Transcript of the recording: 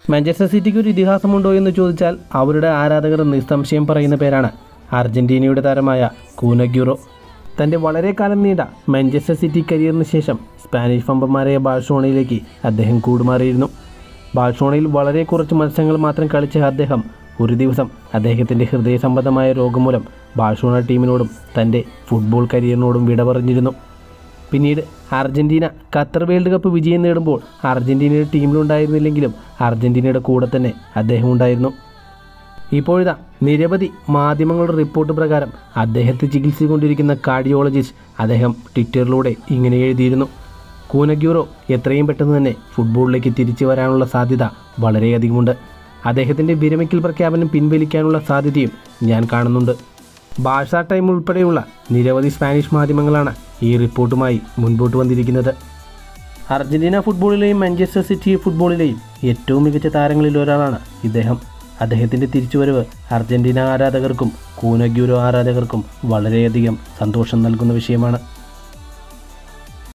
Manchester സിറ്റിക്ക് ഒരു ഇതിഹാസമുണ്ടോ എന്ന് ചോദിച്ചാൽ അവരുടെ ആരാധകർ നിസ്സംശയം പറയുന്ന പേരാണ് അർജന്റീനയുടെ താരമായ കൂനഗ്യൂറോ തൻ്റെ വളരെ കാലം നീണ്ട മാഞ്ചസ്റ്റർ സിറ്റി കരിയറിന് ശേഷം സ്പാനിഷ് പമ്പന്മാരായ ബാഴ്സോണയിലേക്ക് അദ്ദേഹം കൂടുമാറിയിരുന്നു ബാഴ്സോണയിൽ വളരെ കുറച്ച് മത്സരങ്ങൾ മാത്രം കളിച്ച അദ്ദേഹം ഒരു ദിവസം അദ്ദേഹത്തിൻ്റെ ഹൃദയ സംബന്ധമായ രോഗം മൂലം ബാഴ്സോണ ടീമിനോടും തൻ്റെ ഫുട്ബോൾ കരിയറിനോടും വിട പറഞ്ഞിരുന്നു പിന്നീട് അർജന്റീന ഖത്തർ വേൾഡ് കപ്പ് വിജയം നേടുമ്പോൾ അർജന്റീനയുടെ ടീമിലുണ്ടായിരുന്നില്ലെങ്കിലും അർജന്റീനയുടെ കൂടെ തന്നെ അദ്ദേഹം ഉണ്ടായിരുന്നു ഇപ്പോഴിതാ നിരവധി മാധ്യമങ്ങളുടെ റിപ്പോർട്ട് പ്രകാരം അദ്ദേഹത്തെ ചികിത്സിച്ചുകൊണ്ടിരിക്കുന്ന കാർഡിയോളജിസ്റ്റ് അദ്ദേഹം ട്വിറ്ററിലൂടെ ഇങ്ങനെ എഴുതിയിരുന്നു കൂനഗ്യൂറോ എത്രയും പെട്ടെന്ന് തന്നെ ഫുട്ബോളിലേക്ക് തിരിച്ചു വരാനുള്ള സാധ്യത വളരെയധികമുണ്ട് അദ്ദേഹത്തിൻ്റെ വിരമിക്കൽ പ്രഖ്യാപനം പിൻവലിക്കാനുള്ള സാധ്യതയും ഞാൻ കാണുന്നുണ്ട് ഭാഷ ടൈം ഉൾപ്പെടെയുള്ള നിരവധി സ്പാനിഷ് മാധ്യമങ്ങളാണ് ഈ റിപ്പോർട്ടുമായി മുൻപോട്ട് വന്നിരിക്കുന്നത് അർജന്റീന ഫുട്ബോളിലെയും മാഞ്ചസ്റ്റർ സിറ്റി ഫുട്ബോളിലെയും ഏറ്റവും മികച്ച താരങ്ങളിൽ ഒരാളാണ് ഇദ്ദേഹം അദ്ദേഹത്തിൻ്റെ തിരിച്ചുവരവ് അർജന്റീന ആരാധകർക്കും കൂനഗ്യൂരോ ആരാധകർക്കും വളരെയധികം സന്തോഷം നൽകുന്ന വിഷയമാണ്